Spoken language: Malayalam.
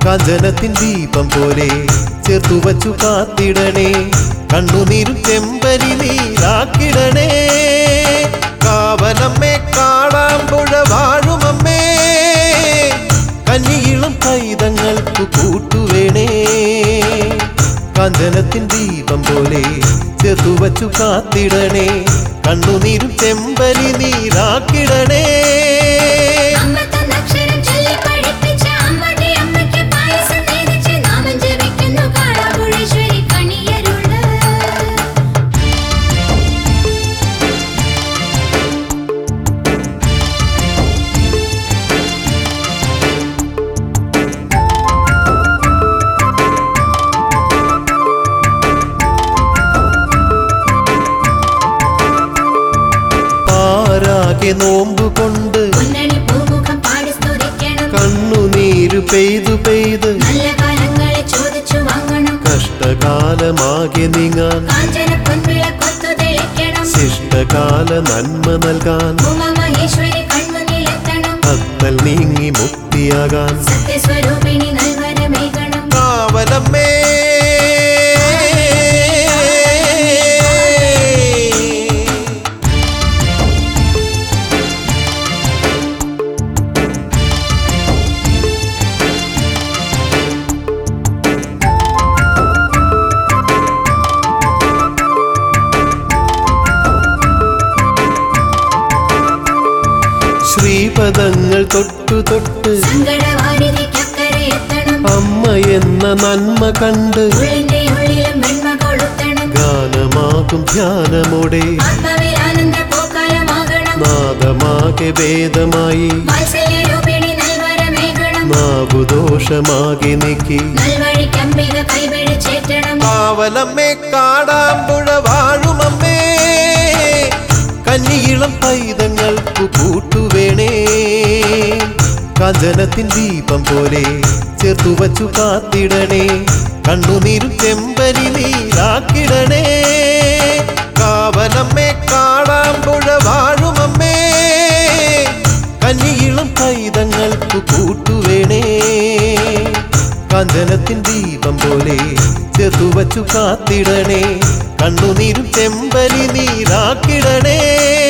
കാഞ്ചനത്തിൻ ദീപം പോലെ ചേർത്തു വച്ചു കാത്തിടണേ കണ്ണുനീരും ചെമ്പരി നീരാക്കിടണേ കാവലമ്മേ കാടാമ്പുഴ വാഴുമമ്മേ കന്നിയിളം കൈതങ്ങൾക്ക് കൂട്ടുവേണേ കാഞ്ചനത്തിൻ ദീപം പോലെ ചേർത്തു വച്ചു കാത്തിടണേ കണ്ണുനീരും ചെമ്പരി നീരാക്കിടണേ അമ്മ തന്നക്ഷരം ചൊല്ലി പഠിപ്പിച്ച അമ്മയുടെ അമ്മയ്ക്ക് പായസം നേദിച്ച് നാമം ജപിക്കുന്നു കാളാമ്പുഴേശ്വരി കണിയരുള് പാരാകെ നോമ്പുകൊണ്ട് പൊന്നണി പൂമുഖം പാടി സ്തുതിക്കണം കണ്ണുനീരു പെയ്തു പെയ്ത് നല്ല കാലങ്ങളെ ചോദിച്ചു വാങ്ങണം കഷ്ടകാലമാകെ നീങ്ങാൻ കാഞ്ചന പൊൻവിളക്കൊത്തു തെളിക്കണം ശിഷ്ടകാല നന്മ നൽകാൻ ഉമ മഹേശ്വരി കൺമുന്നിലെത്തണം അത്തൽ നീങ്ങി മുക്തിയാകാൻ സത്യസ്വരൂപിണി നൽവരമേകണം കാവലമ്മേ ശ്രീപദങ്ങൾ തൊട്ടു തൊട്ട് സങ്കടവാരിതിക്കക്കരെ എത്തണം അമ്മ എന്ന നന്മ കണ്ട് ഉള്ളിന്റെ ഉള്ളിലും വെണ്മ കൊളുത്തണം ഗാനമാകും ധ്യാനമോടെ ആത്മാവിൽ ആനന്ദ പൂക്കാലമാകണം നാദമാകെ വേദമായി വാത്സല്യരൂപിണി നൽവരമേകണം നാഗുദോഷമാകെ നീക്കി നൽവഴിക്കമ്പിക കൈപിടിച്ചേറ്റണം കാവലമ്മേ കാടാമ്പുഴ വാഴുമമ്മേ കന്നിയിളം പൈതങ്ങൾക്കു കൂട്ടുവേണേ കാഞ്ചനത്തിൻ ദീപം പോലെ ചേർത്തു വച്ചു കാത്തിടണേ കണ്ണുനീരും ചെമ്പരി നീരാക്കിടണേ കാവലമ്മേ കാടാമ്പുഴ വാഴുമമ്മേ കന്നിയിളം പൈതങ്ങൾക്കു കൂട്ടുവേണേ കാഞ്ചനത്തിൻ ദീപം പോലെ ചേർത്തു വച്ചു കാത്തിടണേ കണ്ണുനീരും ചെമ്പരി നീരാക്കിടണേ